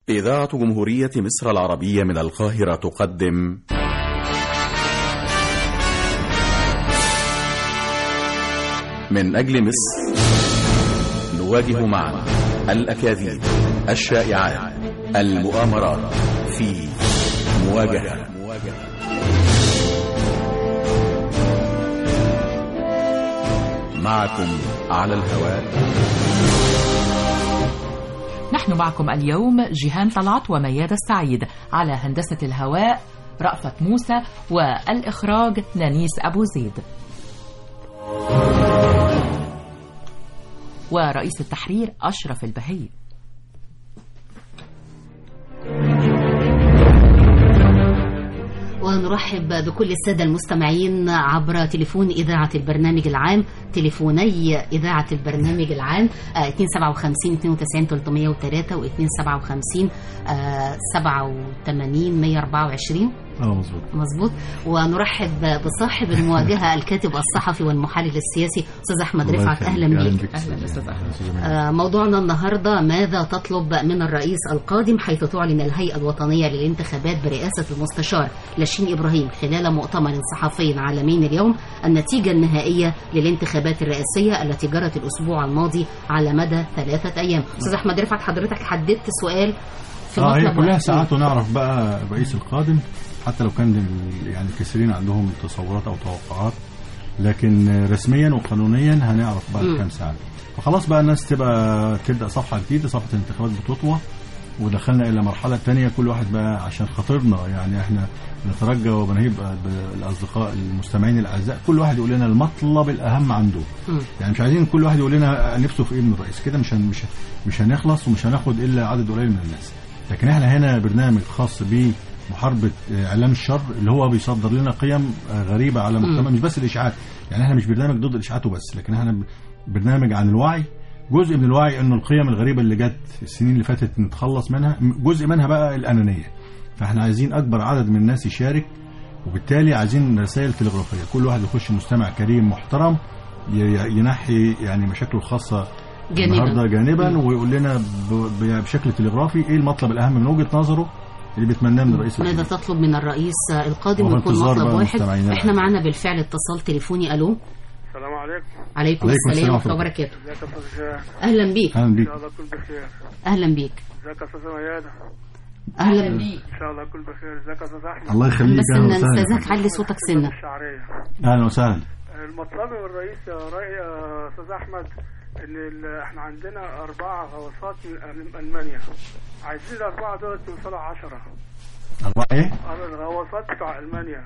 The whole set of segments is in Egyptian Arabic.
إذاعة جمهورية مصر العربية من القاهرة تقدم من أجل مصر نواجه معا الأكاذيب الشائعات المؤامرات في مواجهة معكم على الهواء نحن معكم اليوم جيهان طلعت وميادة السعيد على هندسة الهواء رأفت موسى والإخراج نانيس أبو زيد ورئيس التحرير أشرف البهي ونرحب بكل السادة المستمعين عبر تليفون إذاعة البرنامج العام تليفوني إذاعة البرنامج العام آه، 257 92 303 و 257 آه، 87 124 اه مظبوط مظبوط ونرحب بصاحب المواجهة الكاتب الصحفي والمحلل السياسي أستاذ أحمد الله رفعت يخليك. أهلا بك أهلا أستاذ أحمد. أستاذ آه، موضوعنا النهاردة ماذا تطلب من الرئيس القادم حيث تعلن الهيئة الوطنية للانتخابات برئاسة المستشار لاشين إبراهيم خلال مؤتمر صحفي عالمي اليوم النتيجة النهائية للانتخابات الرئاسية التي جرت الأسبوع الماضي على مدى ثلاثة أيام أستاذ أحمد رفعت حضرتك حددت سؤال في اه هي مطلب كلها واحد. ساعات ونعرف بقى الرئيس القادم حتى لو كان ال- يعني الكثيرين عندهم تصورات او توقعات لكن رسميا وقانونيا هنعرف بعد مم. كام ساعه فخلاص بقى الناس تبقى تبدا صفحه جديده صفحه الانتخابات بتطوى ودخلنا الى مرحله تانية كل واحد بقى عشان خاطرنا يعني احنا نترجى ونهيب بالاصدقاء المستمعين الاعزاء كل واحد يقول لنا المطلب الاهم عنده مم. يعني مش عايزين كل واحد يقول لنا نفسه في ايه من الرئيس كده مش هن مش مش هنخلص ومش هناخد الا عدد قليل من الناس لكن احنا هنا برنامج خاص بمحاربه آه، اعلام الشر اللي هو بيصدر لنا قيم آه، غريبه على مجتمع مش بس الاشاعات يعني احنا مش برنامج ضد الاشاعات وبس لكن احنا ب- برنامج عن الوعي جزء من الوعي انه القيم الغريبه اللي جت السنين اللي فاتت نتخلص منها جزء منها بقى الانانيه فاحنا عايزين اكبر عدد من الناس يشارك وبالتالي عايزين رسائل تلغرافيه كل واحد يخش مستمع كريم محترم ي- ينحي يعني مشاكله الخاصه جانباً. النهارده جانبا ويقول لنا ب- ب- بشكل تلغرافي ايه المطلب الاهم من وجهه نظره اللي بيتمناه من الرئيس ماذا الجديد. تطلب من الرئيس القادم وفي ويكون انتظار مطلب بقى واحد مستمعينا احنا الأعزاء. معنا بالفعل اتصال تليفوني الو السلام عليكم عليكم عليكم السلام السلام ورحمه الله ورحمة وبركاته ازيك يا استاذ هشام اهلا بيك اهلا ان بيك شاء الله كل بخير اهلا بيك ازيك يا استاذ ميادة اهلا بيك ان شاء الله كل بخير ازيك يا استاذ احمد الله يخليك بس اهلا ان وسهلا استاذك علي صوتك سنه الشعرية اهلا وسهلا المطلب من الرئيس يا رأي يا استاذ احمد ان ال- احنا عندنا اربعة غواصات من ألم- المانيا عايزين الاربعة دول يوصلوا عشرة أربعة ايه؟ الغواصات بتوع المانيا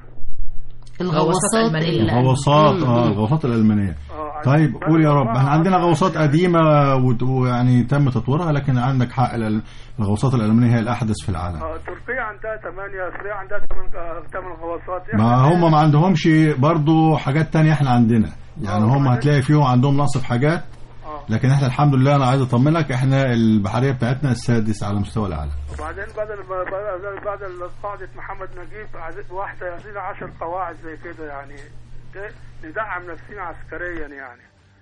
الغواصات الألمانية. ال- غواصات مم. اه الغواصات الالمانيه اه عايزين طيب بدل قول يا رب الأربعة احنا عندنا عشرة. غواصات قديمه وت- ويعني تم تطويرها لكن عندك حق الأل- الغواصات الالمانيه هي الاحدث في العالم اه تركيا عندها ثمانية سوريا عندها ثمان ثمان غواصات ما هم ما عندهمش برضو حاجات تانية احنا عندنا يعني آه، هم وبعدين- هتلاقي فيهم عندهم نقص في حاجات اه لكن احنا الحمد لله انا عايز اطمنك احنا البحريه بتاعتنا السادس على مستوى العالم وبعدين بدل ما بدل بعد قاعدة محمد نجيب عايزين واحدة عايزين 10 قواعد زي كده يعني ت- ندعم نفسنا عسكريا يعني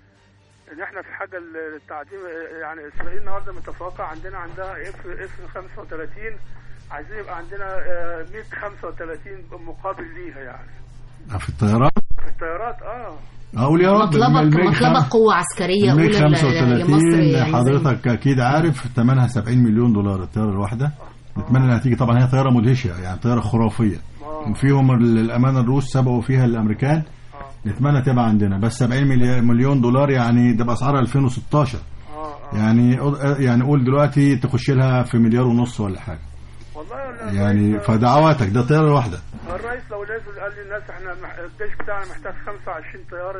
ان احنا في حاجة للتعديل يعني اسرائيل النهارده متفوقة عندنا عندها اف اف 35 عايزين يبقى عندنا آه، 135 مقابل ليها يعني في الطيران في الطيارات اه اقول يا رب مطلبك الميج مطلبك قوه عسكريه الميج اولى ل- لمصر 35 يعني زي- حضرتك اكيد عارف ثمنها 70 مليون دولار الطياره الواحده نتمنى انها تيجي طبعا هي طياره مدهشه يعني طياره خرافيه اه فيهم ال- الامانه الروس سبقوا فيها الامريكان اه نتمنى تبقى عندنا بس 70 ملي- مليون دولار يعني ده باسعار 2016 اه اه يعني يعني قول دلوقتي تخش لها في مليار ونص ولا حاجه والله ولا يعني الرئيس- فدعواتك ده طياره واحده الرئيس لو نزل قال للناس احنا مح- الجيش بتاعنا محتاج 25 طياره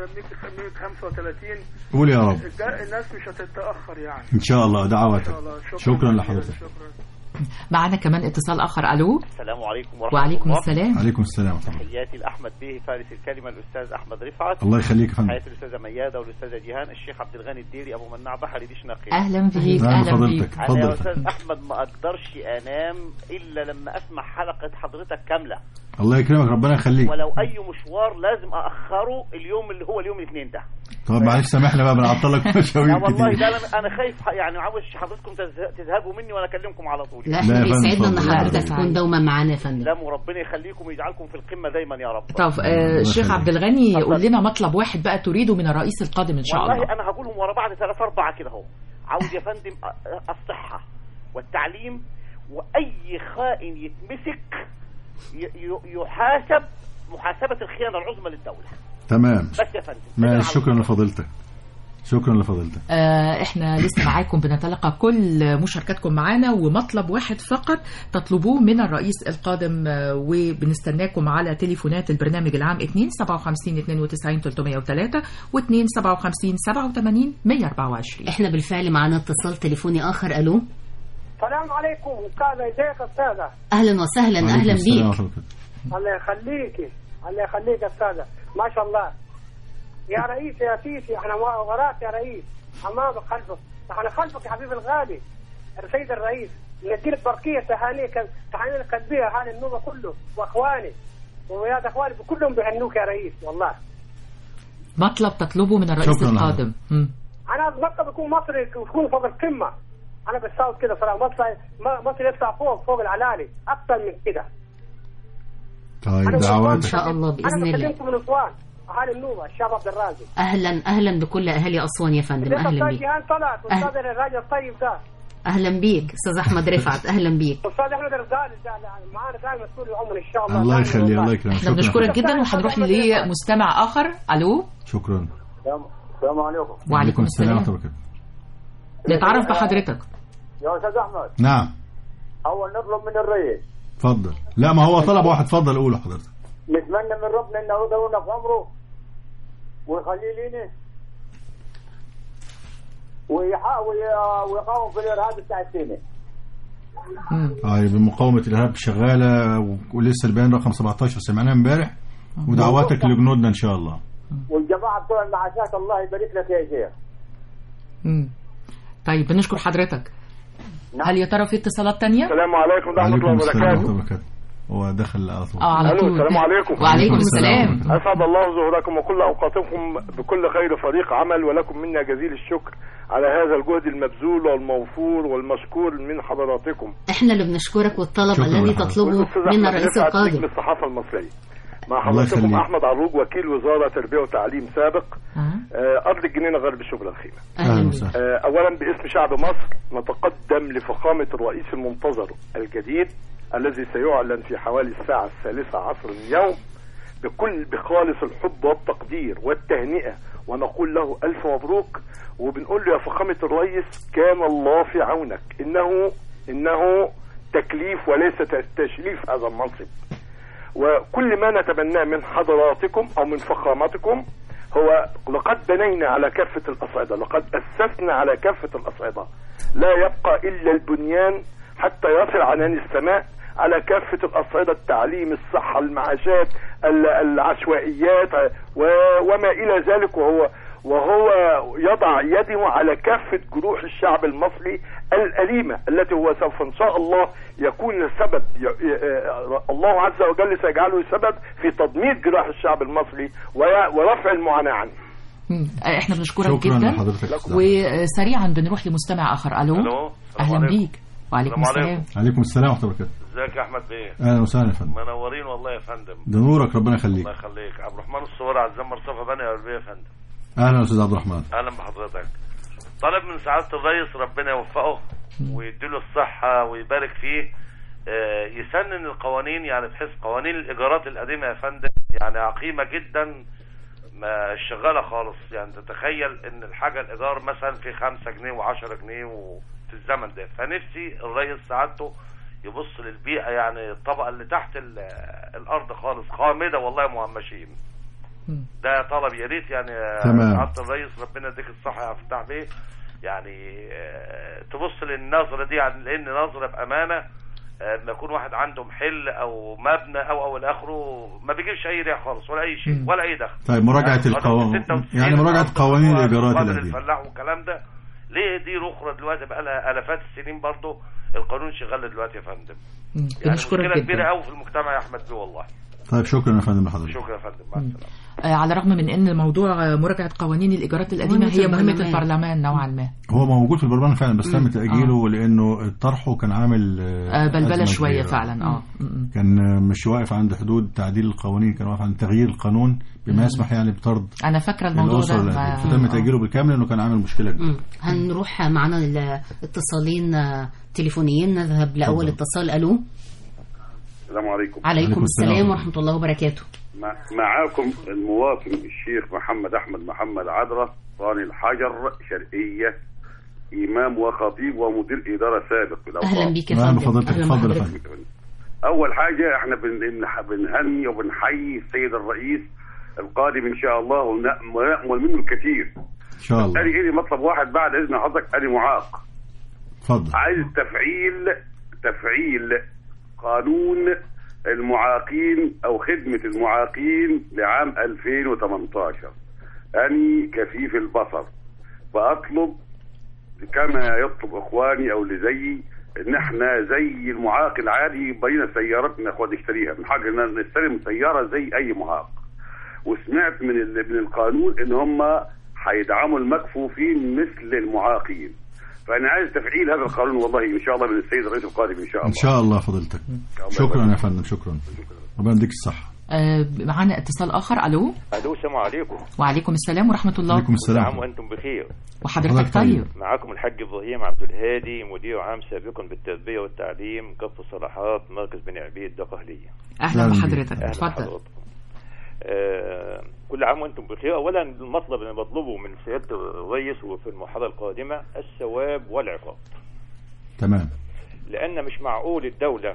135 قول يا رب الج- الناس مش هتتاخر يعني ان شاء الله ان دعواتك شاء الله شكرا, شكرا جزيلا، لحضرتك شكرا معنا كمان اتصال آخر ألو السلام عليكم ورحمة وعليكم الله السلام عليكم السلام ورحمة الله. تحياتي لأحمد بيه فارس الكلمة الأستاذ أحمد رفعت الله يخليك يا فندم تحياتي الأستاذة ميادة والأستاذة جيهان الشيخ عبد الغني الديري أبو مناع بحري ديش نقي أهلا بيك أهلا أهلا بفضيلتك. بيك أنا يا اتفضل. أستاذ أحمد ما أقدرش أنام إلا لما أسمع حلقة حضرتك كاملة الله يكرمك ربنا يخليك ولو اي مشوار لازم اخره اليوم اللي هو اليوم الاثنين ده طب معلش سامحنا بقى بنعطلك لا مشاوير والله كتير ده انا انا خايف يعني عاوز حضرتكم تزه- تذهبوا مني وانا اكلمكم على طول لا لا احنا يا فندم، بيسعدنا ان اتفضل. حضرتك لا، تكون دوما معانا يا فندم لا وربنا يخليكم ويجعلكم في القمه دايما يا رب طب آه، الشيخ يخليك. عبد الغني اتفضل. قول لنا مطلب واحد بقى تريده من الرئيس القادم ان شاء والله الله انا هقولهم ورا بعض ثلاث اربعه كده اهو عاوز يا فندم أ- الصحه والتعليم واي خائن يتمسك ي- ي- يحاسب محاسبه الخيانه العظمى للدوله تمام بس يا فندم ما شكرا لفضيلتك شكرا لفضيلتك آه، احنا لسه معاكم بنتلقى كل مشاركاتكم معانا ومطلب واحد فقط تطلبوه من الرئيس القادم آه، وبنستناكم على تليفونات البرنامج العام 2 57 92 303 و 2 57 87 124 احنا بالفعل معانا اتصال تليفوني اخر الو السلام عليكم استاذه ازيك يا استاذه اهلا وسهلا وعليكم اهلا السلام بيك ورحمة الله. الله يخليكي الله يخليك يا استاذه ما شاء الله يا رئيس يا سيسي احنا وراك يا رئيس امامك خلفك احنا خلفك يا حبيبي الغالي السيد الرئيس نديلك برقيه تهانيك تهانيك قلبيه اهالي النوبه كله واخواني ويا اخواني كلهم بيهنوك يا رئيس والله مطلب تطلبه من الرئيس شكراً القادم مم. انا اتذكر بيكون مصر يكون فوق القمه انا بستاوت كده صراحه مصر مصر يطلع فوق فوق العلالي اكثر من كده طيب أنا دعواتك ان شاء الله باذن انا الله بكلمكم من اسوان اهالي النوبه الشاب عبد الرازق اهلا اهلا بكل اهالي اسوان يا فندم اهلا الاستاذ بيك جيهان طلعت واستاذ الراجل الطيب ده اهلا بيك استاذ احمد رفعت اهلا بيك استاذ احمد الغالي ده ده معانا دائما مسؤول العمر ان شاء الله الله دائماً يخليه والله. الله يكرمك احنا بنشكرك شكرا جدا وهنروح لمستمع اخر الو شكرا السلام عليكم وعليكم السلام ورحمة الله نتعرف بحضرتك يا استاذ احمد نعم اول نطلب من الرئيس اتفضل لا ما هو طلب واحد اتفضل قوله حضرتك نتمنى من ربنا انه يطولنا في عمره ويخليه لينا ويحاول ويقاوم في الارهاب بتاع السنه مم. طيب مقاومة الإرهاب شغالة و- ولسه البيان رقم 17 سمعناه امبارح ودعواتك لجنودنا إن شاء الله والجماعه بتوع المعاشات الله يبارك لك يا شيخ مم. طيب بنشكر حضرتك هل يا ترى في اتصالات تانية؟ السلام عليكم ورحمه عليكم الله السلام ورحمة وبركاته الله وبركاته هو دخل على طول اه على ألو، طول السلام عليكم. وعليكم السلام ورحمة اسعد الله ظهوركم وكل اوقاتكم بكل خير فريق عمل ولكم منا جزيل الشكر على هذا الجهد المبذول والموفور والمشكور من حضراتكم احنا اللي بنشكرك والطلب شكراً الذي لحضرتك. تطلبه والأستاذ من أحمد الرئيس رفعت نجم القادم الصحافه المصريه مع الله حضرتكم يخليك. احمد عروج وكيل وزاره تربيه وتعليم سابق آه. آه، ارض الجنينه غرب شبرا الخيمه اهلا أهلا بيك وسهلا آه، اولا باسم شعب مصر نتقدم لفخامه الرئيس المنتظر الجديد الذي سيعلن في حوالي الساعه الثالثه عصر اليوم بكل بخالص الحب والتقدير والتهنئه ونقول له الف مبروك وبنقول له يا فخامه الرئيس كان الله في عونك انه انه تكليف وليس تشريف هذا المنصب وكل ما نتمناه من حضراتكم او من فخامتكم هو لقد بنينا على كافة الأصعدة لقد أسسنا على كافة الأصعدة لا يبقى إلا البنيان حتى يصل عنان السماء على كافة الأصعدة التعليم الصحة المعاشات ال- العشوائيات و- وما إلى ذلك وهو وهو يضع يده على كافة جروح الشعب المصري الأليمة التي هو سوف إن شاء الله يكون سبب ي- ي- الله عز وجل سيجعله سبب في تضميد جراح الشعب المصري وي- ورفع المعاناة عنه مم. آه، احنا بنشكرك شكرا جدا لحضرتك وسريعا بنروح لمستمع اخر الو الو السلام اهلا عليكم. بيك وعليكم السلام السلام عليكم. عليكم السلام ورحمة الله وبركاته ازيك يا احمد بيه أهلا وسهلا يا فندم منورين والله يا فندم ده نورك ربنا يخليك الله يخليك عبد الرحمن الصور على الزمر صفا بني قلبيه يا فندم أهلا أستاذ عبد الرحمن اهلا بحضرتك طلب من سعاده الرئيس ربنا يوفقه ويديله الصحه ويبارك فيه آه، يسنن القوانين يعني بحيث قوانين الايجارات القديمه يا فندم يعني عقيمه جدا ما شغاله خالص يعني تتخيل ان الحاجه الايجار مثلا في 5 جنيه و10 جنيه وفي الزمن ده فنفسي الرئيس سعادته يبص للبيئه يعني الطبقه اللي تحت ال- الارض خالص خامده والله مهمشين مم. ده طلب يا ريت يعني يا تمام. سعاده الرئيس ربنا يديك الصحه يا فتح بيه يعني آه، تبص للنظره دي يعني لان نظره بامانه آه، لما يكون واحد عنده محل او مبنى او او الى اخره ما بيجيبش اي ريح خالص ولا اي شيء مم. ولا اي دخل طيب مراجعة يعني القوانين قانون 96 يعني مراجعة الأرض قوانين هو الإيجارات مقابل القديمة الفلاح والكلام ده ليه دي اخرى دلوقتي بقى لها الافات السنين برضه القانون شغال دلوقتي يا فندم مم. يعني بنشكرك مشكله كبيره جدا قوي في المجتمع يا احمد بيه والله طيب شكرا يا فندم لحضرتك شكرا يا فندم مع السلامه آه، على الرغم من ان موضوع آه، مراجعه قوانين الايجارات القديمه مهمة هي مهمه البرلمان. البرلمان نوعا ما هو موجود في البرلمان فعلا بس تم مم. تاجيله لانه طرحه كان عامل آه، بلبله أزمة شويه كبيرة. فعلا اه م- م. كان مش واقف عند حدود تعديل القوانين كان واقف عند تغيير القانون بما يسمح يعني بطرد انا فاكره الموضوع الاسر ده القديمة. ما- فتم آه. تاجيله بالكامل لانه كان عامل مشكله كبيره مم. هنروح معنا الاتصالين آه، تليفونيين نذهب لأول اتفضل. اتصال ألو السلام عليكم عليكم عليكم السلام. السلام ورحمة الله وبركاته مع- معاكم المواطن الشيخ محمد احمد محمد عذرة صاني الحجر شرقيه امام وخطيب ومدير اداره سابق في الأوقاف. أهلا بك يا أهلا فندم بفضلتك. أهلا اتفضل يا بحضرتك. فندم. اول حاجه احنا بن- بن- بنهني وبنحيي السيد الرئيس القادم ان شاء الله ونأم- ونامل منه الكثير ان شاء الله ادي لي مطلب واحد بعد اذن حضرتك ادي معاق اتفضل عايز تفعيل تفعيل قانون المعاقين او خدمة المعاقين لعام 2018 اني كفيف البصر فاطلب كما يطلب اخواني او اللي زيي ان احنا زي المعاق العادي بين سيارتنا اخوان نشتريها من حقنا نستلم سيارة زي اي معاق وسمعت من ال- من القانون ان هم هيدعموا المكفوفين مثل المعاقين فانا عايز تفعيل هذا القانون والله ان شاء الله من السيد الرئيس القادم ان شاء ان الله شاء الله فضلتك شكرا يا فندم شكرا ربنا يديك الصحه آه، معانا اتصال اخر الو الو السلام عليكم وعليكم السلام ورحمه الله عليكم كل عام السلام وانتم بخير وحضرتك حضرتك طيب. طيب معكم الحاج ابراهيم عبد الهادي مدير عام سابقا بالتربيه والتعليم كف الصلاحات مركز بني عبيد دقهليه اهلا أهلا بيك. بحضرتك اهلا اتفضل بحضراتكم آه كل عام وانتم بخير اولا المطلب اللي بطلبه من سياده الرئيس وفي المرحله القادمه الثواب والعقاب تمام لان مش معقول الدوله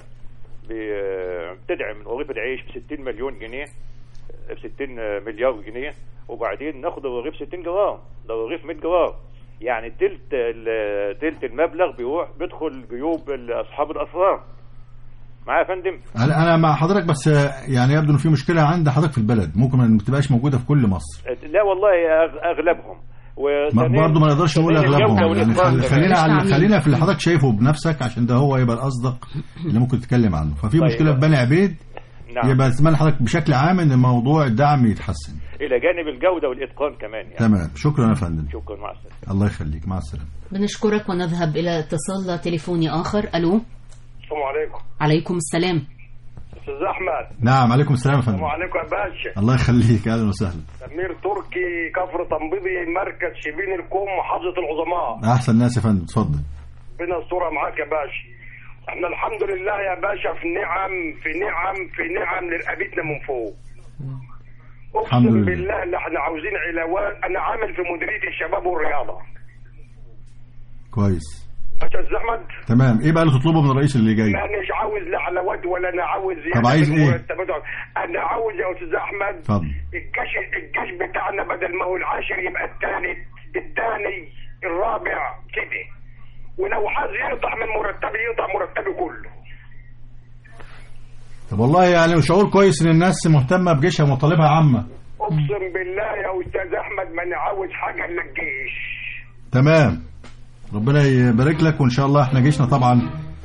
ب- بتدعم رغيف العيش ب 60 مليون جنيه ب 60 مليار جنيه وبعدين ناخد الرغيف 60 جرام ده رغيف 100 جرام يعني تلت ال- تلت المبلغ بيروح بيدخل جيوب اصحاب الاسرار معايا يا فندم انا أنا مع حضرتك بس يعني يبدو ان في مشكله عند حضرتك في البلد ممكن ما تبقاش موجوده في كل مصر لا والله أغ- اغلبهم ما وثانياً- برضه ما نقدرش نقول ثانياً اغلبهم الجودة يعني والإتقان خل- كمان. خلينا على مش خلينا في اللي حضرتك شايفه بنفسك عشان ده هو يبقى الاصدق اللي ممكن تتكلم عنه ففي طيب. مشكله في بني عبيد نعم يبقى اتمنى حضرتك بشكل عام ان موضوع الدعم يتحسن الى جانب الجوده والاتقان كمان يعني تمام شكرا يا فندم شكرا مع السلامه الله يخليك مع السلامه بنشكرك ونذهب إلى اتصال تليفوني آخر ألو السلام عليكم عليكم السلام استاذ احمد نعم عليكم السلام يا السلام فندم عليكم يا باشا الله يخليك اهلا وسهلا سمير تركي كفر طنبيبي مركز شبين الكوم محافظه العظماء احسن ناس يا فندم اتفضل ربنا الصورة معاك يا باشا احنا الحمد لله يا باشا في نعم في نعم في نعم لرقبتنا من فوق الحمد اقسم لله. بالله اللي احنا عاوزين علاوات انا عامل في مديريه الشباب والرياضه كويس باشا احمد تمام ايه بقى اللي تطلبه من الرئيس اللي جاي انا مش عاوز لا علاوات ولا انا عاوز زيادة طب عايز في إيه؟ المرتبات. انا عاوز يا استاذ احمد اتفضل الجيش الجيش بتاعنا بدل ما هو العاشر يبقى الثالث الثاني الرابع كده ولو عايز يقطع من مرتبي يقطع مرتبي كله طب والله يعني شعور كويس ان الناس مهتمه بجيشها ومطالبها عامه اقسم بالله يا استاذ احمد ما انا عاوز حاجه الا الجيش تمام ربنا يبارك لك وان شاء الله احنا جيشنا طبعا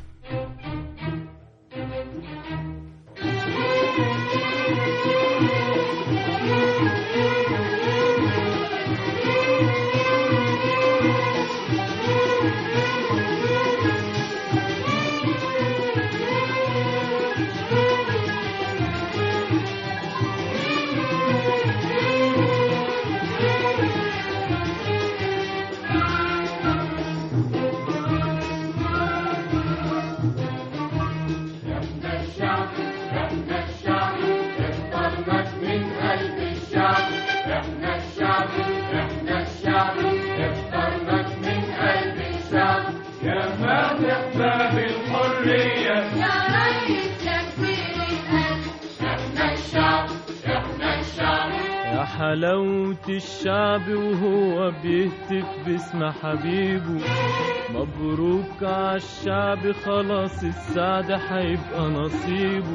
يا حلاوة الشعب وهو بيهتف باسم حبيبه مبروك عالشعب خلاص السعد هيبقى نصيبه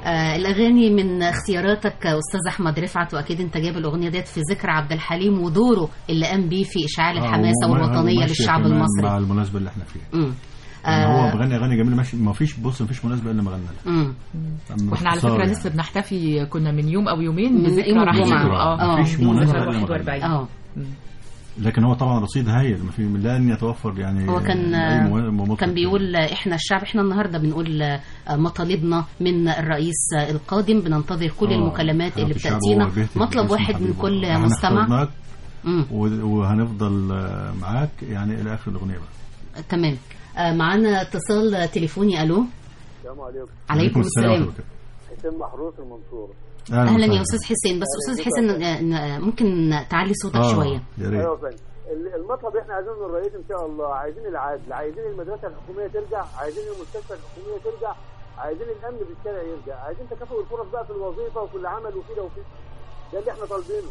آه الاغاني من اختياراتك آه، استاذ احمد رفعت واكيد انت جايب الاغنيه ديت في ذكر عبد الحليم ودوره اللي قام بيه في اشعال الحماسه آه، وما- والوطنيه وماشية للشعب كمان المصري مع المناسبه اللي احنا فيها مم. يعني هو آه، بغني اغاني جميله ماشي ما فيش بص ما فيش مناسبه الا ما غنى لها مم. واحنا على باختصار فكره يعني. لسه بنحتفي كنا من يوم او يومين من بذكرى يوم رحيل الجمعة. اه مفيش ذكرى مناسبة إلا ما 41 اه لكن هو طبعا رصيد هايل ما في لن يتوفر يعني هو كان أي مو- مطرب كان بيقول احنا الشعب احنا النهارده بنقول آه، مطالبنا من الرئيس آه، القادم بننتظر كل آه، المكالمات حياة اللي الشعب بتاتينا هو بيهتف مطلب باسم واحد من حبيبه. كل إحنا مستمع اخترناك مم. و- وهنفضل آه، معاك يعني الى اخر الاغنيه بقى تمام آه، معانا اتصال تليفوني الو السلام عليكم عليكم السلام ورحمة الله حسين محروس المنصورة اهلا يا استاذ حسين بس استاذ حسين آه، آه، ممكن تعلي صوتك آه، شويه يا ريت ايوه فندم ال- المطلب احنا عايزينه من الرئيس ان شاء الله عايزين العدل عايزين المدرسه الحكوميه ترجع عايزين المستشفى الحكوميه ترجع عايزين الامن في الشارع يرجع عايزين تكافؤ الفرص بقى في الوظيفه وفي العمل وكده وكده ده اللي احنا طالبينه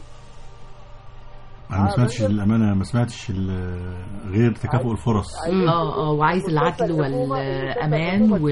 انا ما سمعتش الامانه ما سمعتش ال- غير تكافؤ الفرص اه اه وعايز العدل والامان و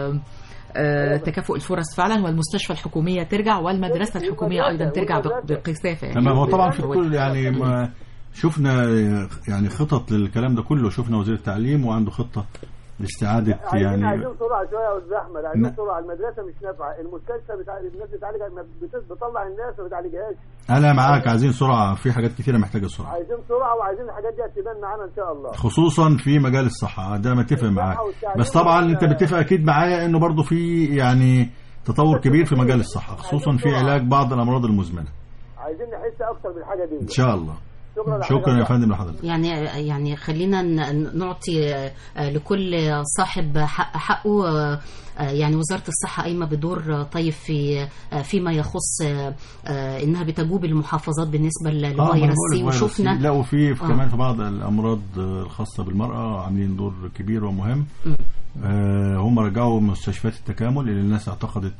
آه، تكافؤ الفرص فعلا والمستشفى الحكوميه ترجع والمدرسه الحكوميه ايضا ترجع بق- بكثافه يعني تمام هو طبعا في كل يعني ما شفنا يعني خطط للكلام ده كله شفنا وزير التعليم وعنده خطه لاستعاده عايزين يعني عايزين سرعه شويه يا استاذ احمد عايزين ن- سرعه المدرسه مش نافعه المستشفى بتاع الناس بتعالج ما بت- بتطلع الناس ما بتعالجهاش انا معاك عايزين سرعه في حاجات كتيره محتاجه سرعه عايزين سرعه وعايزين الحاجات دي تبان معانا ان شاء الله خصوصا في مجال الصحه ده متفق معاك بس طبعا انت بتتفق اكيد معايا انه برضو في يعني تطور كبير في مجال الصحه خصوصا في علاج بعض الامراض المزمنه عايزين نحس اكتر بالحاجه دي ان شاء الله شكرا شكرا يا فندم لحضرتك يعني يعني خلينا ن- نعطي آه، لكل صاحب حق حقه آه، آه، يعني وزارة الصحة قايمة بدور آه، طيب في آه، فيما يخص آه، آه، انها بتجوب المحافظات بالنسبة آه، ما أنا للفيروس بقول سي لك فيروس وشفنا سي. لا وفي في آه. كمان في بعض الامراض الخاصه بالمراه عاملين دور كبير ومهم م. آه، هم رجعوا مستشفيات التكامل اللي الناس اعتقدت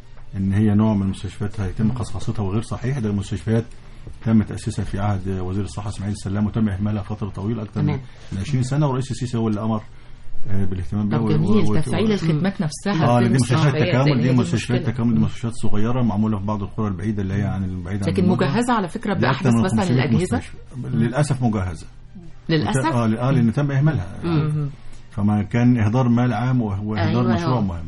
ان هي نوع من المستشفيات هيتم خصخصتها وغير صحيح ده المستشفيات تم تاسيسها في عهد وزير الصحه اسماعيل السلام وتم اهمالها فتره طويله اكثر من تمام. من 20 سنه والرئيس السيسي هو اللي امر آه، بالاهتمام بها طب و- جميل و- تفعيل و- الخدمات نفسها اه في دي مستشفيات المستشفيات، تكامل لأن هي دي دي مستشفيات المشكلة. تكامل دي مستشفيات صغيره معموله في بعض القرى البعيده اللي هي عن البعيده عن لكن المدن. مجهزة على فكرة دي أكتر بأحدث من مثلا 500 الأجهزة مستشفى. للاسف مجهزه للأسف اه اه لان تم اهمالها مم. فما كان اهدار مال عام وه- واهدار أيوة، مشروع آه. مهم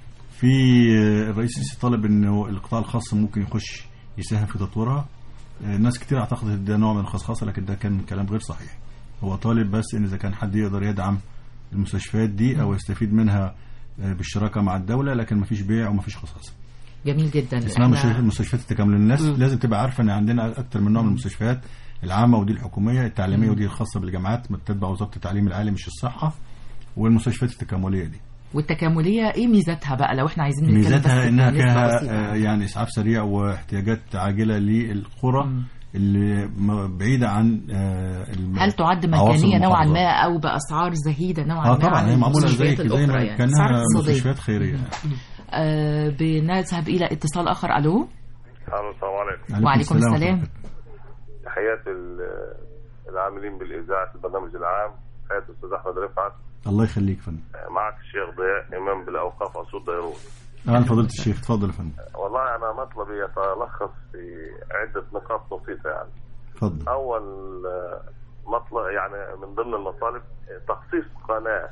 في آه، الرئيس السيسي طلب انه القطاع الخاص ممكن يخش يساهم في تطويرها آه، ناس كتير اعتقدت إن ده نوع من الخصخصه لكن ده كان كلام غير صحيح هو طالب بس ان اذا كان حد يقدر يدعم المستشفيات دي او يستفيد منها آه، بالشراكه مع الدوله لكن مفيش بيع ومفيش خصخصه جميل جدا اسمها إحنا- مستشفيات مستشفيات التكامل الناس مم. لازم تبقى عارفه ان عندنا اكتر من نوع من المستشفيات العامه ودي الحكوميه التعليميه مم. ودي الخاصه بالجامعات تتبع وزاره التعليم العالي مش الصحه والمستشفيات التكامليه دي والتكامليه ايه ميزاتها بقى لو احنا عايزين نتكلم ميزاتها بس انها بنسبة فيها بسيطة. آه، يعني اسعاف سريع واحتياجات عاجله للقرى اللي م- بعيده عن آه، الم- هل تعد عواصم مجانيه نوعا المحافظات. ما او باسعار زهيده نوعا اه ما طبعا عن هي معموله زي المستشفيات زي الأخرى ما يعني. كانها أسعار اقتصادية. مستشفيات خيريه آه بنذهب الى اتصال اخر الو الو السلام عليكم عليكم وعليكم السلام السلام تحياتي ال- العاملين بالاذاعه البرنامج العام تحياتي الاستاذ احمد رفعت الله يخليك يا فندم معك الشيخ ضياء امام بالاوقاف اسود ديروت اهلا فضيله الشيخ اتفضل يا فندم والله انا مطلبي يتلخص في عده نقاط بسيطه يعني اتفضل اول آه، مطلب يعني من ضمن المطالب تخصيص قناه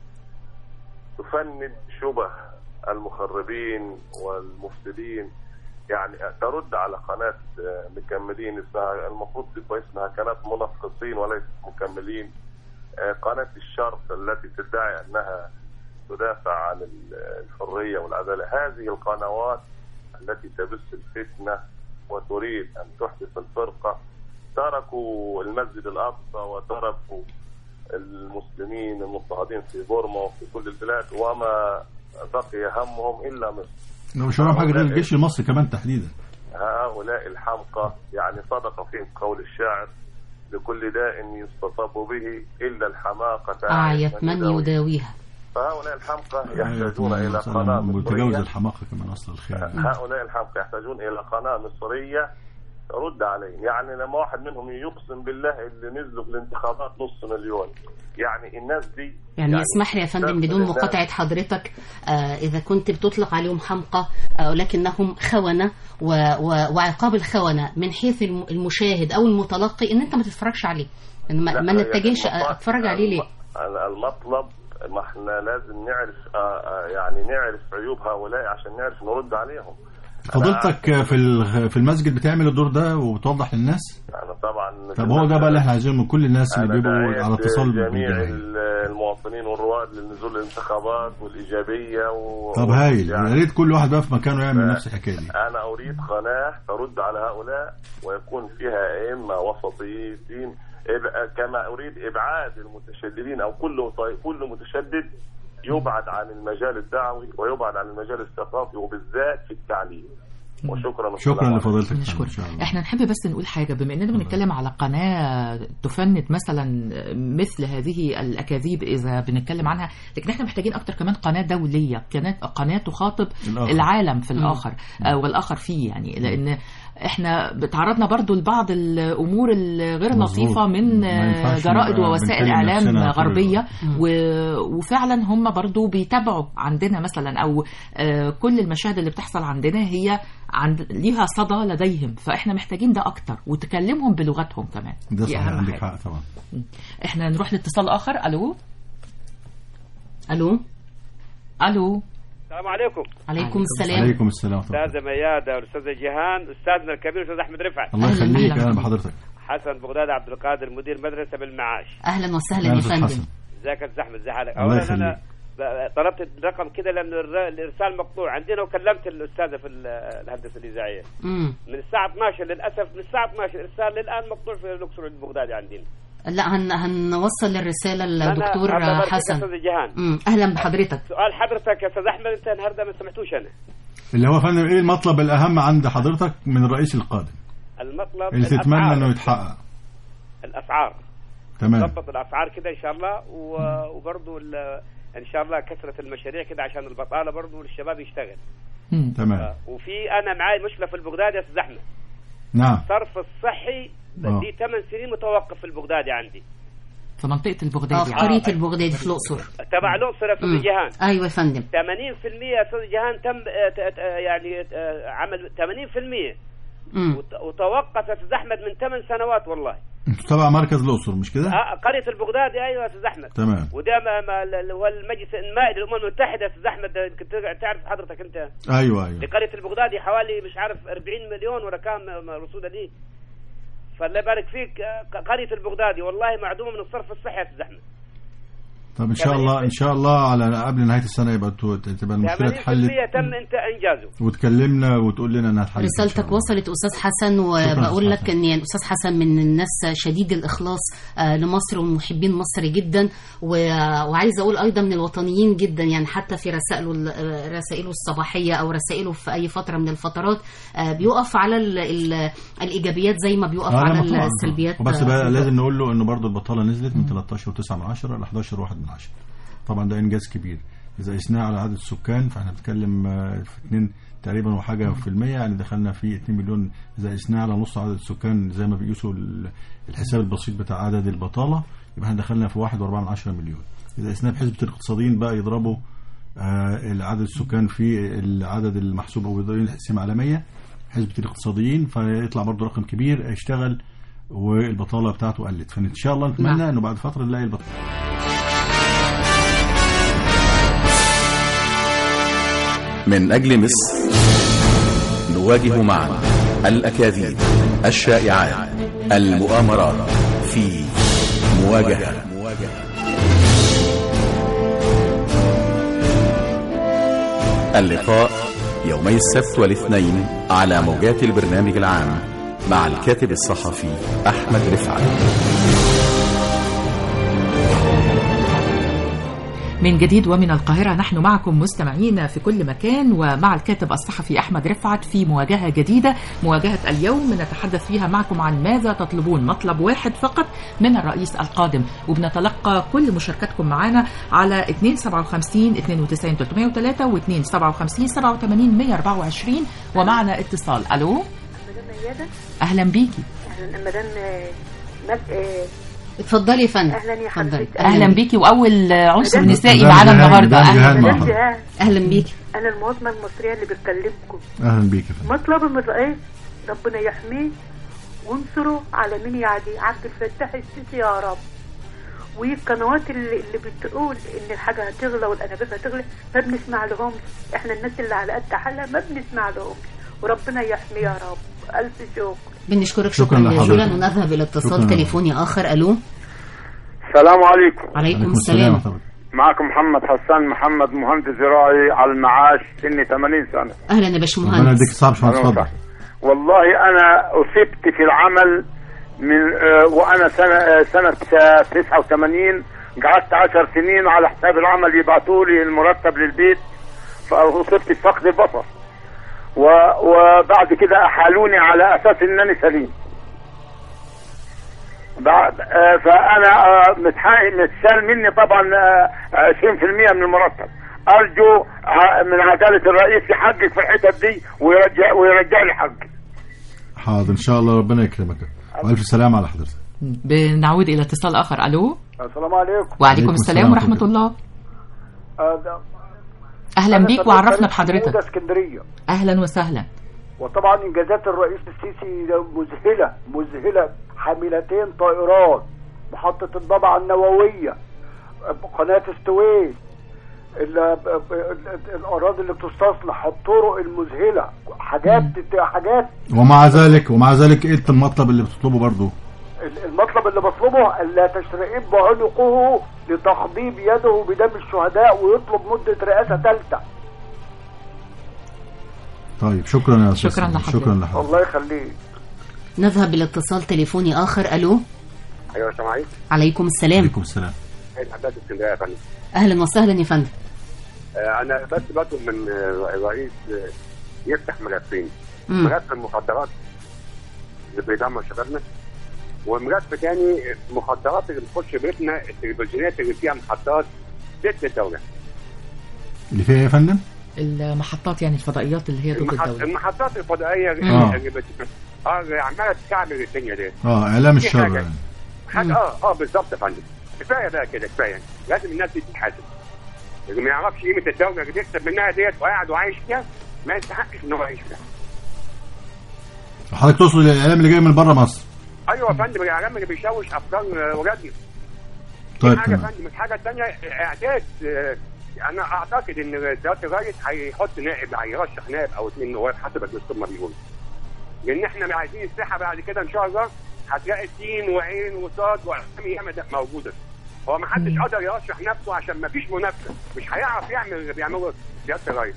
تفند شبه المخربين والمفسدين يعني ترد على قناه آه، مكملين اسمها المفروض تبقى اسمها قناه منقصين وليس مكملين آه، قناه الشرق التي تدعي انها تدافع عن ال- الحريه والعداله هذه القنوات التي تبث الفتنه وتريد ان تحدث الفرقه تركوا المسجد الاقصى وتركوا المسلمين المضطهدين في بورما وفي كل البلاد وما بقي همهم الا مصر لو مش وراهم حاجه غير الجيش المصري كمان تحديدا هؤلاء الحمقى يعني صدق فيهم قول الشاعر لكل داء يستطاب به الا الحماقه أعيت من يداوي. يداويها فهؤلاء الحمقى يحتاجون الى مثلاً قناه وتجاوز مصريه الحماقه كمان اصل الخير هؤلاء الحمقى يحتاجون الى قناه مصريه رد عليهم يعني لما واحد منهم يقسم بالله اللي نزلوا في الانتخابات نص مليون يعني الناس دي يعني اسمح لي يا فندم نفس بدون الناس- مقاطعة حضرتك آه إذا كنت بتطلق عليهم حمقى آه ولكنهم خونة و و وعقاب الخونة من حيث الم- المشاهد أو المتلقي إن أنت ما تتفرجش عليه إن ما, لا، ما هي نتجهش المطلب- أتفرج عليه ليه الم- المطلب ما احنا لازم نعرف آه، آه، يعني نعرف عيوب هؤلاء عشان نعرف نرد عليهم فضيلتك في ال- في المسجد بتعمل الدور ده وبتوضح للناس انا طبعا طب هو ده بقى اللي احنا عايزينه من كل الناس اللي أنا بيبقوا دعيت على اتصال جميع بالجماهير ال- المواطنين والرواد لنزول الانتخابات والايجابيه و... طب هايل يعني يا ريت كل واحد بقى في مكانه يعمل نفس الحكايه دي انا اريد قناه ترد على هؤلاء ويكون فيها ائمه وسطيين إب- كما اريد ابعاد المتشددين او كل طي- كل متشدد يبعد عن المجال الدعوي ويبعد عن المجال الثقافي وبالذات في التعليم وشكرا شكرا لفضيلتك نشكر. ان شاء الله احنا نحب بس نقول حاجه بما اننا بنتكلم على قناه تفند مثلا مثل هذه الاكاذيب اذا بنتكلم عنها لكن احنا محتاجين اكتر كمان قناه دوليه قناه قناه تخاطب الآخر. العالم في مم. الاخر آه، والاخر فيه يعني لان احنا تعرضنا برضو لبعض الامور الغير مظبوط. لطيفه من ما ينفعش جرائد نبقى ووسائل بنكلم اعلام نفسنا طول غربيه الوقت. و- وفعلا هم برضو بيتابعوا عندنا مثلا او آه، كل المشاهد اللي بتحصل عندنا هي عند ليها صدى لديهم فاحنا محتاجين ده اكتر وتكلمهم بلغتهم كمان ده دي صحيح أهم عندك حاجة. حق طبعا احنا نروح لاتصال اخر الو الو الو السلام عليكم عليكم السلام عليكم السلام ورحمة الله. استاذه ميادة والاستاذه جيهان استاذنا الكبير استاذ احمد رفعت الله يخليك اهلا بحضرتك حسن بغداد عبد القادر مدير مدرسه بالمعاش أهلا وسهلا أهلا يا أستاذ فندم حسن. ازيك يا استاذ احمد ازي حالك الله اولا يخليك. انا ب- طلبت الرقم كده لان الر- الارسال مقطوع عندنا وكلمت الاستاذه في ال- الهندسه الاذاعيه مم. من الساعه 12 للاسف من الساعه 12 ارسال للان مقطوع في الاقصر البغدادي عندنا لا هن هنوصل الرسالة أنا للدكتور أبغى أبارك حسن أستاذ جيهان مم. أهلا بحضرتك سؤال حضرتك يا استاذ احمد انت النهارده ما سمعتوش انا اللي هو فندم ايه المطلب الاهم عند حضرتك من الرئيس القادم المطلب اللي تتمنى الأسعار. انه يتحقق الاسعار تمام ضبط الاسعار كده ان شاء الله و- وبرضه ال- ان شاء الله كثره المشاريع كده عشان البطاله برضه للشباب يشتغل تمام وفي انا معاي مشكله في البغداد يا استاذ احمد نعم الصرف الصحي آه. دي 8 سنين متوقف في البغدادي عندي في منطقه اه البغدادي في قرية البغدادي في الأقصر تبع الاقصر يا مم. استاذ جيهان أيوة يا فندم 80% يا استاذ جيهان تم آه، ت- ت- يعني آه، عمل 80% مم. وت- وتوقف يا استاذ احمد من 8 سنوات والله انتوا تبع مركز الاقصر مش كده؟ آه، قريه البغدادي ايوه يا استاذ احمد تمام وده ما ما ال- هو المجلس المائي للامم المتحده يا استاذ احمد ده يمكن تع- تعرف حضرتك انت ايوه ايوه لقريه البغدادي حوالي مش عارف 40 مليون ولا كام رصوده دي فالله يبارك فيك آه، قريه البغدادي والله معدومه من الصرف الصحي يا استاذ احمد طب ان شاء الله ان شاء الله على قبل نهايه السنه يبقى تو- تبقى المشكله 80% اتحلت تم انت انجازه وتكلمنا وتقول لنا انها اتحلت رسالتك وصلت استاذ حسن وبقول لك ان يعني استاذ حسن من الناس شديد الاخلاص آه، لمصر ومحبين مصر جدا و- وعايزه اقول ايضا من الوطنيين جدا يعني حتى في رسائله ال- رسائله الصباحيه او رسائله في اي فتره من الفترات آه، بيقف على ال- ال- الايجابيات زي ما بيقف آه، على لما طبعاً. السلبيات وبس آه، بقى في لازم نقول له انه برضه البطاله نزلت من 13 و9 من 10 ل 11 و1 من 10 طبعا ده انجاز كبير اذا قسناه على عدد السكان فاحنا بنتكلم آه، في 2 تقريبا وحاجه في المية يعني دخلنا في 2 مليون اذا قسناه على نص عدد السكان زي ما بيقيسوا ال- الحساب البسيط بتاع عدد البطاله يبقى احنا دخلنا في 1.4 من 10 مليون اذا قسناه بحسبه الاقتصاديين بقى يضربوا آه، عدد السكان في العدد المحسوب او يضربوا تقسيم عالميه حسبة الاقتصاديين فيطلع برضه رقم كبير يشتغل والبطاله بتاعته قلت فان شاء الله نتمنى نعم. انه بعد فتره نلاقي البطاله من أجل مصر نواجه معا الأكاذيب الشائعات المؤامرات في مواجهة اللقاء يومي السبت والاثنين على موجات البرنامج العام مع الكاتب الصحفي أحمد رفعت من جديد ومن القاهرة نحن معكم مستمعين في كل مكان ومع الكاتب الصحفي أحمد رفعت في مواجهة جديدة مواجهة اليوم نتحدث فيها معكم عن ماذا تطلبون مطلب واحد فقط من الرئيس القادم وبنتلقى كل مشاركتكم معنا على 257 92 303 و 257 87 124 ومعنا اتصال ألو ميادة اهلا بيكي اهلا مدام آه، مس- آه، اتفضلي يا فندم اهلا يا اتفضلي حضرتك اهلا بيكي واول عنصر مدام- نسائي مدام معانا جهاد- النهارده مدام جهاد اهلا مع مدام حضرتك. جهاد اهلا بيكي انا المواطنه المصريه اللي بتكلمكم اهلا بيك يا فندم مطلب من الرئيس ربنا يحميه وانصره على مين يعدي عبد الفتاح السيسي يا رب والقنوات اللي, اللي بتقول ان الحاجه هتغلى والانابيب هتغلى ما بنسمع لهمش احنا الناس اللي على قد حالها ما بنسمع لهمش وربنا يحميه يا رب الف شكر بنشكرك شكراً شكرا لحضرتك. جزيلا ونذهب الى شكراً اتصال لحضرتك. تليفوني اخر الو السلام عليكم عليكم السلام ورحمة الله. معكم محمد حسان محمد مهندس زراعي على المعاش سني 80 سنه اهلا يا ربنا باشمهندس يديك الصعب شو اتفضل والله انا اصبت في العمل من آه، وانا سنه آه، سنه آه، 89 قعدت 10 سنين على حساب العمل يبعثوا لي المرتب للبيت فاصبت بفقد البصر و- وبعد كده احالوني على اساس انني سليم بعد آه، فانا آه، متحا- متشال مني طبعا آه، 20% من المرتب ارجو ع- من عداله الرئيس يحقق في الحتت دي ويرجع ويرجع لي حقي حاضر ان شاء الله ربنا يكرمك والف سلامه على حضرتك بنعود الى اتصال اخر الو السلام عليكم وعليكم السلام ورحمه الله اهلا بيك وعرفنا بحضرتك اسكندريه اهلا وسهلا وطبعا انجازات الرئيس السيسي مذهله مذهله حاملتين طائرات محطه الضبعه النوويه قناه السويس ال- ال- الاراضي اللي بتستصلح الطرق المذهله حاجات حاجات ومع ذلك ومع ذلك ايه المطلب اللي بتطلبه برضه المطلب اللي بطلبه الا تشرئب عنقه لتخضيب يده بدم الشهداء ويطلب مده رئاسه ثالثه طيب شكرا يا استاذ شكراً سامي. لحضرتك. شكرا لحضرتك الله يخليك نذهب الى اتصال تليفوني اخر الو ايوه سامعين عليكم السلام عليكم السلام الحداد اسكندريه يا فندم اهلا وسهلا يا فندم آه، انا بس بطلب من آه، الرئيس آه، يفتح ملفين مم. ملف المخدرات اللي بيدمر شبابنا وملف تاني المخدرات اللي بتخش بيتنا التلفزيونات اللي فيها محطات ضد الدوله اللي فيها ايه يا فندم المحطات يعني الفضائيات اللي هي ضد المحط... الدوله المحطات الفضائيه اللي, آه. اللي بت... اه اللي عماله تكعبل الدنيا دي اه اعلام في الشر حاجة. يعني. حاجه اه اه بالظبط يا فندم كفايه بقى كده كفايه لازم الناس دي تتحاسب اللي ما يعرفش قيمه الدوله اللي بيكسب منها ديت وقاعد وعايش فيها ما يستحقش ان هو يعيش فيها حضرتك تقصد الاعلام اللي جاي من بره مصر ايوه يا فندم الاعلام اللي بيشوش افكار آه، ولادنا طيب حاجه يا تمام فندم الحاجه الثانيه اعداد آه، انا اعتقد ان سياده الرئيس هيحط نائب هيرشح نائب او اثنين نواب حسب الدستور ما بيقول لان احنا عايزين الساحه بعد كده ان شاء الله هتلاقي سين وعين وصاد واسامي ياما ده موجوده هو ما حدش قدر يرشح نفسه عشان ما فيش منافسه مش هيعرف يعمل اللي بيعمله سياده الرئيس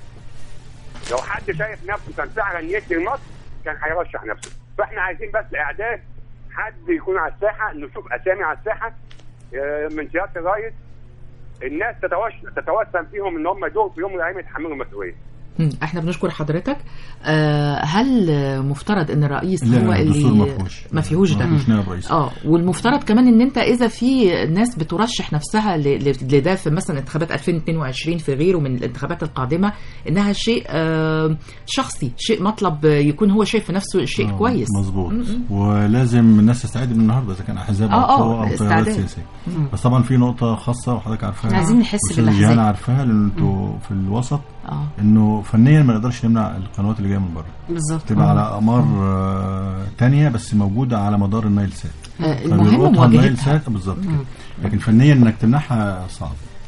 لو حد شايف نفسه كان فعلا يدي لمصر كان هيرشح نفسه فاحنا عايزين بس اعداد حد يكون على الساحه نشوف اسامي على الساحه آه، من سياده الرئيس الناس تتوش... تتوسم فيهم ان هم دول في يوم من الايام يتحملوا المسؤوليه مم. احنا بنشكر حضرتك آه هل آه، مفترض ان الرئيس لا، هو لا، اللي الدستور ما فيهوش. ما فيهوش ده ما فيهوش نائب رئيس. اه والمفترض كمان ان انت اذا في ناس بترشح نفسها ل- ل- لده في مثلا انتخابات 2022 في غيره من الانتخابات القادمه انها شيء آه شخصي شيء مطلب آه، يكون هو شايف في نفسه شيء آه، كويس مظبوط م-م. ولازم الناس تستعد من النهارده اذا كان احزاب آه، او آه، قوى او تيارات استعداد. سياسيه مم. بس طبعا في نقطه خاصه وحضرتك عارفاها عايزين نحس أستاذة بالأحزاب. جيهان عارفاها لان انتوا في الوسط اه انه فنيا ما نقدرش نمنع القنوات اللي جايه من بره بالظبط تبقى على اقمار آه، تانية بس موجوده على مدار النايل سات آه، المهم فبيلقطها النايل مواجهتها سات بالظبط كده لكن فنيا انك تمنعها صعب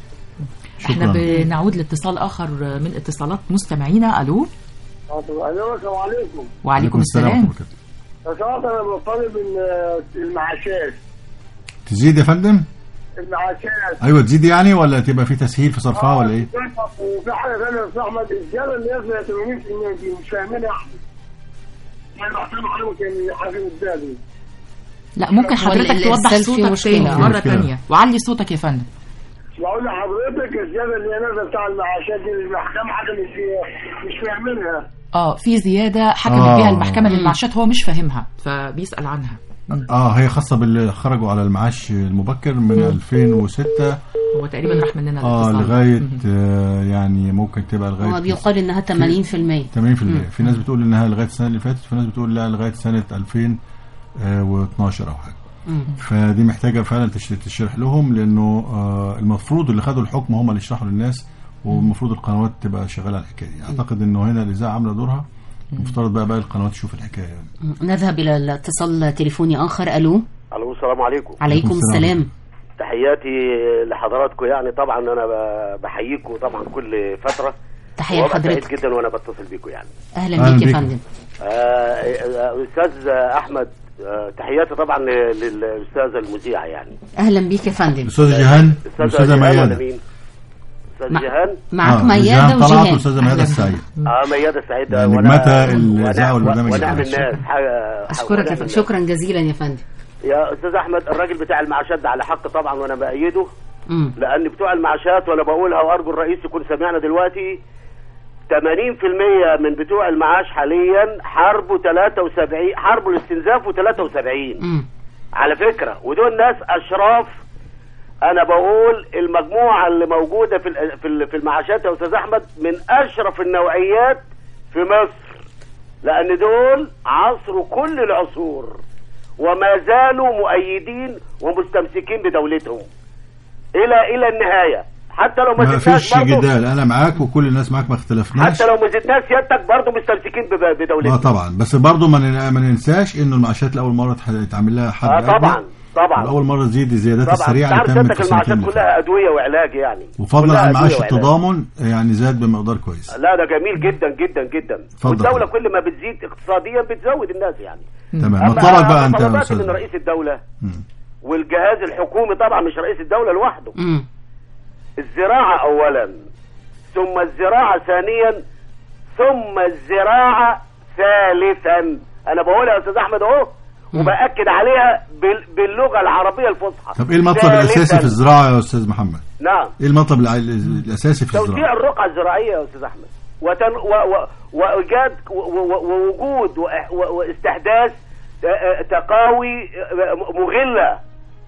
احنا شكرا بنعود لاتصال اخر من اتصالات مستمعينا الو ايوه السلام عليكم وعليكم ورحمة السلام الله وبركاته. يا سعادة انا بطالب ان المعاشات تزيد يا فندم المعاشات ايوه تزيد يعني ولا تبقى في تسهيل في صرفها ولا ايه وفي حاجه ثانيه يا استاذ احمد الزياده اللي نازله 80% دي مش فاهمينها احنا يعني محتاج حاجه كان حاجه قدامي لا ممكن هو حضرتك ال- توضح الإرسال فيه صوتك مشكلة. تاني فيه مره مشكلة. تانية وعلي صوتك يا فندم بقول لحضرتك الزياده اللي هي نازله بتاع المعاشات دي المحكمه حاجه مش مش فاهمينها اه في زياده حكمت آه. بيها المحكمه للمعاشات هو مش فاهمها فبيسال عنها مم. اه هي خاصه باللي خرجوا على المعاش المبكر من 2006 هو تقريبا راح مننا اه الاتصال. لغايه مم. آه يعني ممكن تبقى هو لغايه بيقال انها 80% 80% في ناس بتقول انها لغايه السنه اللي فاتت في ناس بتقول لا لغايه سنه 2012 او حاجه مم. فدي محتاجه فعلا تش- تشرح لهم لانه آه المفروض اللي خدوا الحكم هم اللي يشرحوا للناس والمفروض القنوات تبقى شغاله على الحكايه دي اعتقد انه هنا الاذاعه عامله دورها المفترض بقى باقي القنوات تشوف الحكايه يعني. نذهب الى الاتصال تليفوني اخر الو الو السلام عليكم عليكم السلام تحياتي لحضراتكم يعني طبعا انا ب- بحييكم طبعا كل فتره تحية وأبقى لحضرتك. سعيد جدا وانا بتصل بيكم يعني اهلا أهلا بيك يا بيك. فندم آه، آه، استاذ احمد آه، تحياتي طبعا ل- للاستاذه المذيعه يعني اهلا بيك يا فندم استاذه جيهان استاذه استاذه جيهان ولا ميادة مين؟ استاذ مع- جيهان معك آه، ميادة جيهان طلعت وجيهان واستاذه ميادة السعيد اه ميادة سعيد يعني وأنا- نجمتها وأنا- الإذاعة والبرنامج ونعم العام. الناس حاجه اشكرك يا ونعم فندم الناس. شكرا جزيلا يا فندم يا استاذ احمد الراجل بتاع المعاشات ده على حق طبعا وانا بايده مم. لان بتوع المعاشات وانا بقولها وارجو الرئيس يكون سمعنا دلوقتي 80% من بتوع المعاش حاليا حاربوا 73 حاربوا الاستنزاف و73 مم. على فكره ودول ناس اشراف انا بقول المجموعه اللي موجوده في ال- في ال- في المعاشات يا استاذ احمد من اشرف النوعيات في مصر لان دول عصروا كل العصور وما زالوا مؤيدين ومستمسكين بدولتهم الى الى النهايه حتى لو ما ما زدناش فيش برضه جدال انا معاك وكل الناس معاك ما اختلفناش حتى لو ما زدناش سيادتك برضه مستمسكين ب- اه بدولتهم طبعا بس برضه ما نن- ما ننساش انه المعاشات لاول مره تح- يتعمل لها حد اه أدنى. طبعا طبعا لاول مره تزيد الزيادات طبعا السريعه تعرف اللي تمت سيادتك في السنتين المعاشات اللي فاتوا. كلها ادويه وعلاج يعني وفضلا كلها عن أدوية معاش وعلاج. التضامن يعني زاد بمقدار كويس لا ده جميل جدا جدا جدا اتفضل. والدوله كل ما بتزيد اقتصاديا بتزود الناس يعني تمام أما مطلبك بقى أنا انت يا طلباتي استاذ من رئيس الدوله مم. والجهاز الحكومي طبعا مش رئيس الدوله لوحده مم. الزراعه اولا ثم الزراعه ثانيا ثم الزراعه ثالثا انا بقولها يا استاذ احمد اهو وباكد عليها بال- باللغه العربيه الفصحى طب ايه المطلب ثالثاً. الاساسي في الزراعه يا استاذ محمد نعم ايه المطلب الع- الاساسي في توسيع الزراعه الرقعة الزراعية يا أستاذ أحمد وتن و و وإيجاد و- و- ووجود وإح- و- واستحداث آه، آه، تقاوي آه، مغلة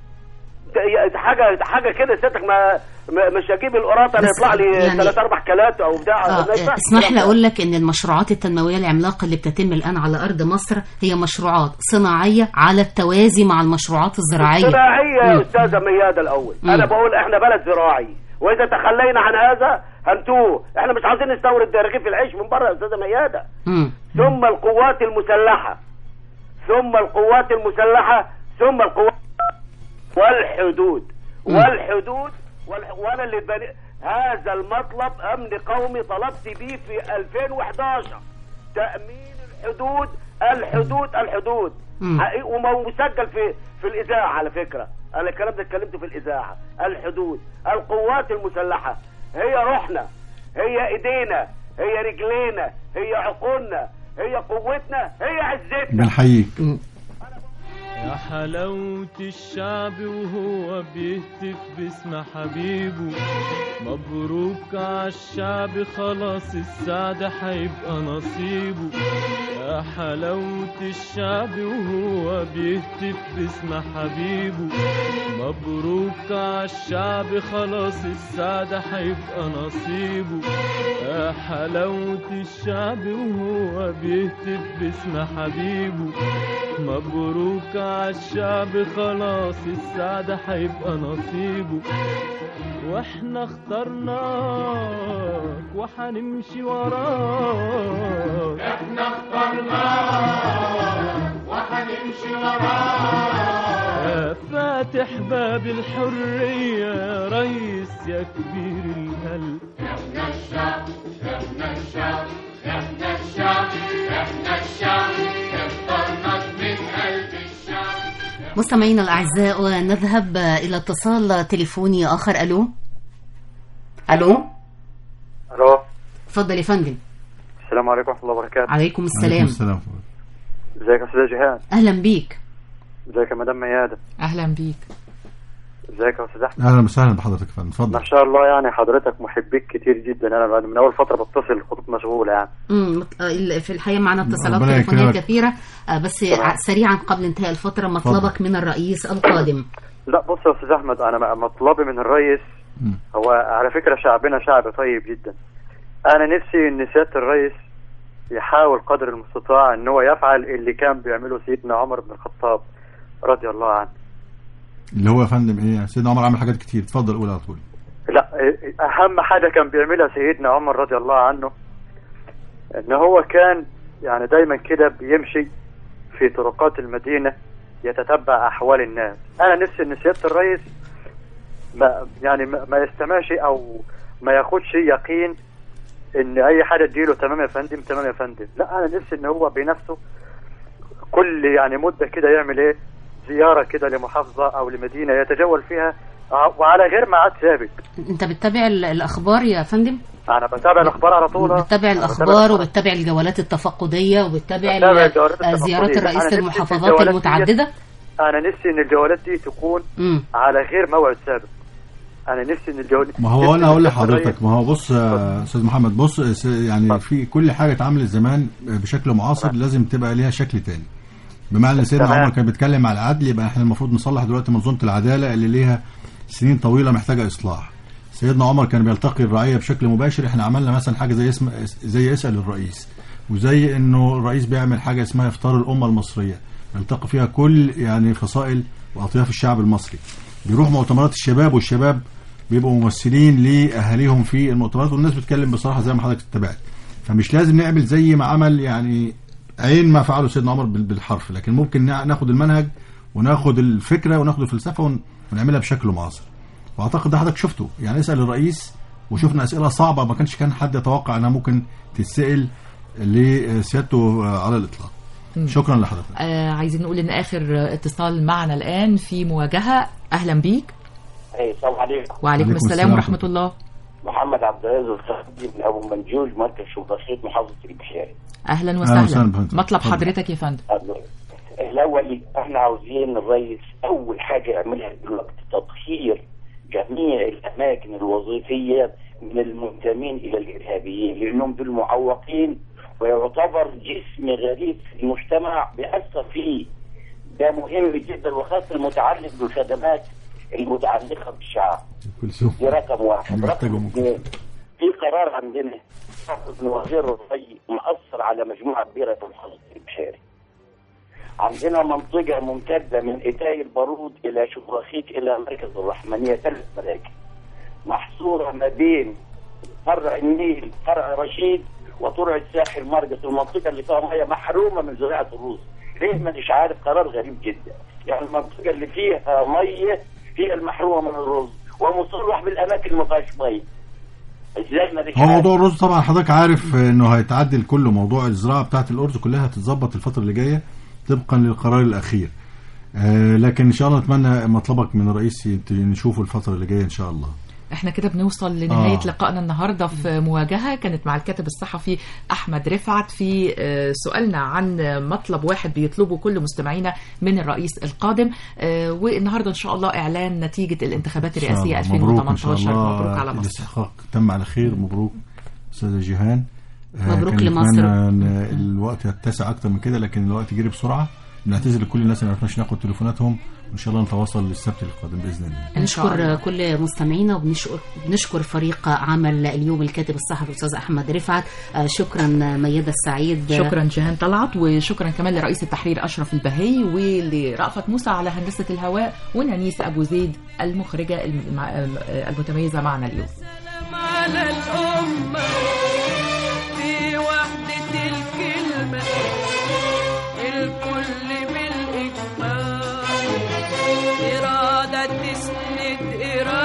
ت- حاجة حاجة كده سيادتك ما ما- مش هجيب القراطة انا بس يطلع لي يعني- ثلاث أربع كلات أو بتاع آه ما ينفعش اسمح لي الكلام ده. اقول لك ان المشروعات التنمويه العملاقه اللي بتتم الان على ارض مصر هي مشروعات صناعيه على التوازي مع المشروعات الزراعيه صناعية مم. يا أستاذة ميادة الأول مم. أنا بقول إحنا بلد زراعي وإذا تخلينا عن هذا هنتوه إحنا مش عاوزين نستورد رغيف العيش من بره يا أستاذة ميادة مم. ثم القوات المسلحة ثم القوات المسلحة ثم القوات والحدود والحدود والح... وانا اللي بني... هذا المطلب امن قومي طلبت بيه في 2011 تامين الحدود الحدود الحدود مم. حقيقي وما- ومسجل في في الاذاعه على فكره انا الكلام ده اتكلمته في الاذاعه الحدود القوات المسلحه هي روحنا هي ايدينا هي رجلينا هي عقولنا هي قوتنا هي عزتنا بنحييك يا حلاوة الشعب وهو بيهتف باسم حبيبه مبروك عالشعب خلاص السعد هيبقى نصيبه يا حلاوة الشعب وهو بيهتف باسم حبيبه مبروك عالشعب خلاص السعد هيبقى نصيبه يا حلاوة الشعب وهو بيهتف باسم حبيبه مبروك عالشعب خلاص السعادة هيبقى نصيبه واحنا اخترناك وحنمشي وراك احنا اخترناك وحنمشي وراك فاتح باب الحرية يا ريس يا كبير الهل احنا الشعب احنا الشعب احنا الشعب احنا الشعب اخترناك من قلب الشعب مستمعينا الاعزاء ونذهب الى اتصال تليفوني اخر الو الو الو اتفضل يا فندم السلام عليكم ورحمه الله وبركاته عليكم السلام السلام ازيك يا استاذ جيهان اهلا بيك ازيك يا مدام ميادة اهلا بيك ازيك يا استاذ احمد اهلا وسهلا بحضرتك يا فندم اتفضل ما شاء الله يعني حضرتك محبيك كتير جدا انا بعد من اول فتره بتصل الخطوط مشغوله يعني امم آه، في الحقيقه معنا اتصالات ربنا تليفونيه يكرمك. كثيره آه، بس ع- سريعا قبل انتهاء الفتره مطلبك من الرئيس القادم لا بص يا استاذ احمد انا م- مطلبي من الرئيس مم. هو على فكرة شعبنا شعب طيب جدا أنا نفسي إن سيادة الرئيس يحاول قدر المستطاع إن هو يفعل اللي كان بيعمله سيدنا عمر بن الخطاب رضي الله عنه اللي هو يا فندم ايه سيدنا عمر عمل حاجات كتير اتفضل قول على طول لا أهم حاجة كان بيعملها سيدنا عمر رضي الله عنه إن هو كان يعني دايما كده بيمشي في طرقات المدينة يتتبع أحوال الناس أنا نفسي إن سيادة الرئيس ما يعني ما ما يستمعش أو ما ياخدش يقين إن أي حاجة تجيله تمام يا فندم تمام يا فندم لا أنا نفسي إن هو بنفسه كل يعني مدة كده يعمل إيه زيارة كده لمحافظة أو لمدينة يتجول فيها ع- وعلى غير ميعاد سابق انت بتتابع ال- الاخبار يا فندم أنا بتابع الأخبار على طول آه. بتتابع أنا الاخبار وبتتابع الجولات التفقديه وبتتابع بتابع ال- الجولات آه، زيارات التفقدية. الرئيس أنا نفسي في للمحافظات الجولات دي- المتعدده انا نفسي ان الجولات دي تكون مم. على غير موعد سابق انا نفسي ان الجولات ما هو انا هقول لحضرتك ما هو بص يا استاذ محمد بص س- يعني في كل حاجه اتعملت زمان بشكل معاصر لازم تبقى ليها شكل تاني بمعنى ان سيدنا تمام. عمر كان بيتكلم على العدل يبقى احنا المفروض نصلح دلوقتي منظومه العداله اللي ليها سنين طويله محتاجه اصلاح سيدنا عمر كان بيلتقي الرعيه بشكل مباشر احنا عملنا مثلا حاجه زي اسم زي اسال الرئيس وزي انه الرئيس بيعمل حاجه اسمها افطار الامه المصريه يلتقي فيها كل يعني فصائل واطياف الشعب المصري بيروح مؤتمرات الشباب والشباب بيبقوا ممثلين لاهاليهم في المؤتمرات والناس بتتكلم بصراحه زي ما حضرتك اتبعت فمش لازم نعمل زي ما عمل يعني عين ما فعله سيدنا عمر بال- بالحرف لكن ممكن نع- ناخد المنهج وناخد الفكره وناخد الفلسفه ون- ونعملها بشكل معاصر واعتقد ده حضرتك شفته يعني اسال الرئيس وشفنا اسئله صعبه ما كانش كان حد يتوقع انها ممكن تتسال لسيادته على الاطلاق مم. شكرا لحضرتك آه عايزين نقول ان اخر اتصال معنا الان في مواجهه اهلا بيك اي السلام عليكم وعليكم السلام ورحمه الله محمد عبد العزيز الخالدي من ابو منجوج مركز شباخيت محافظه البحيري اهلا أهلا وسهلا وسهلا بفندم. مطلب اتفضل. حضرتك يا فندم الاول احنا عاوزين الرئيس اول حاجه يعملها دلوقتي تطهير جميع الاماكن الوظيفيه من المنتمين الى الارهابيين لانهم دول معوقين ويعتبر جسم غريب في المجتمع بيأثر فيه ده مهم جدا وخاصه المتعلق بالخدمات المتعلقه بالشعب كل سوء دي رقم واحد محتاجه رقم ممكن. اثنين في قرار عندنا من وزير الري مأثر على مجموعة كبيرة في محافظة البحيري عندنا منطقة ممتدة من إتاي البارود إلى شبرخيت إلى مركز الرحمنية ثلاث مراكز محصورة ما بين فرع النيل فرع رشيد وطرع الساحل مرقس المنطقة اللي فيها مياه محرومة من زراعة الرز ليه ما مش عارف قرار غريب جدا يعني المنطقة اللي فيها مية هي المحرومة من الرز ومصرح بالأماكن اللي ما فيهاش مية ازاي ما هو موضوع الرز طبعا حضرتك عارف انه هيتعدل كله موضوع الزراعه بتاعت الارز كلها هتتظبط الفتره اللي جايه طبقا للقرار الاخير آه لكن ان شاء الله نتمنى مطلبك من الرئيس يت- نشوفه الفتره اللي جايه ان شاء الله احنا كده بنوصل لنهاية آه. لقائنا النهاردة في مواجهة كانت مع الكاتب الصحفي أحمد رفعت في آه، سؤالنا عن مطلب واحد بيطلبه كل مستمعينا من الرئيس القادم آه، والنهاردة إن شاء الله إعلان نتيجة الانتخابات إن شاء الرئاسية الله. مبروك ان شاء 2018 الله مبروك على مصر الاستحقاق تم على خير مبروك استاذه جيهان آه، مبروك كان لمصر. نتمنى ان الوقت يتسع اكتر من كده لكن الوقت جري بسرعه بنعتذر لكل الناس اللي ما عرفناش ناخد تليفوناتهم وان شاء الله نتواصل السبت القادم باذن الله نشكر كل مستمعينا وبنشكر بنشكر فريق عمل اليوم الكاتب الصحفي الاستاذ احمد رفعت آه، شكرا ميادة السعيد شكرا جيهان طلعت وشكرا كمان لرئيس التحرير أشرف البهي ولرأفت موسى على هندسة الهواء ونانيس أبو زيد المخرجة الم- المتميزة معنا اليوم على الأمة في وحدة الكلمة الكل بالإجماع إرادة تسند إرادة